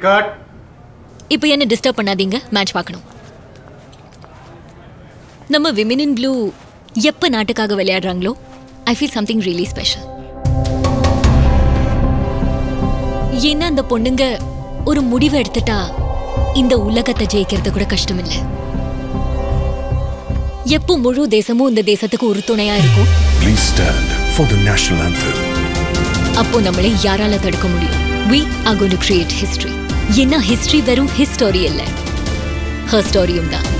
Cut இப்போ என்ன disturb பண்ணாதீங்க மேட்ச் பார்க்கணும் நம்ம விமென் இன் ப்ளூ எப்போ நாட்டுக்காக விளையாடுறாங்களோ I feel something really special ஏன்னா அந்த பொண்ணுங்க ஒரு முடிவை எடுத்துட்டா இந்த உலகத்தை ஜெயிக்கிறது கூட கஷ்டம் இல்லை எப்போ முழு தேசமும் இந்த தேசத்துக்கு ஒரு துணையா இருக்கும் Please stand for the national anthem. அப்போ நம்மளை யாரால தடுக்க முடியும் we are going to create history ஏன்னா ஹிஸ்டரி வெறும் ஹிஸ்டோரி இல்ல ஹர் ஸ்டோரியும் தான்